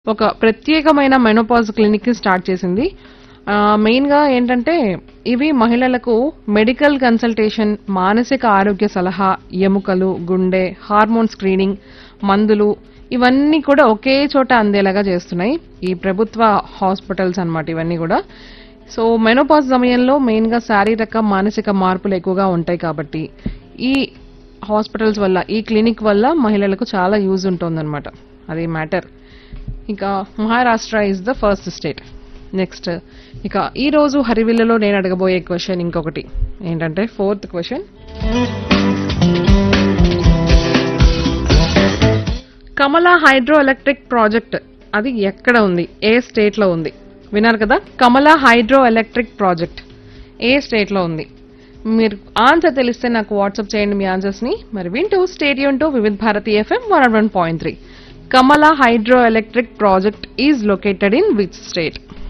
ఒక ప్రత్యేకమైన menopause clinic ని స్టార్ట్ చేసింది ఆ, మెయిన్ గా ఏంటంటే ఇవి మహిళలకు మెడికల్ కన్సల్టేషన్ మానసిక ఆరోగ్య సలహా ఎముకలు గుండె హార్మోన్ స్క్రీనింగ్ మందులు ఇవన్నీ కూడా ఒకే చోట అందేలాగా చేస్తున్నాయి ఈ ప్రభుత్వ హాస్పిటల్స్ అన్నమాట ఇవన్నీ కూడా సో మెనోపాజ్ సమయంలో మెయిన్ గా శారీరక మానసిక మార్పులు ఎక్కువగా ఉంటాయి కాబట్టి ఈ హాస్పిటల్స్ వల్ల ఈ క్లినిక్ వల్ల మహిళలకు చాలా యూజ్ ఉంటుందన్నమాట అది మ్యాటర్ ఇక Maharashtra is the first state next ఇక ఈ రోజు హరివిల్లులో నేను అడగబోయే క్వశ్చన్ ఇంకొకటి ఏంటంటే fourth question Kamala hydro electric project అది ఎక్కడ ఉంది ఏ స్టేట్ లో ఉంది విన్నారు కదా కమలా హైడ్రో ఎలక్ట్రిక్ ప్రాజెక్ట్ ఏ స్టేట్ లో ఉంది మీరు ఆన్సర్ తెలిస్తే నాకు వాట్సాప్ చేయండి మీ ఆన్సర్స్ ని మరి వింటూ stay tuned to Vividh Bharati FM one one point three Kamala hydro electric project is located in which state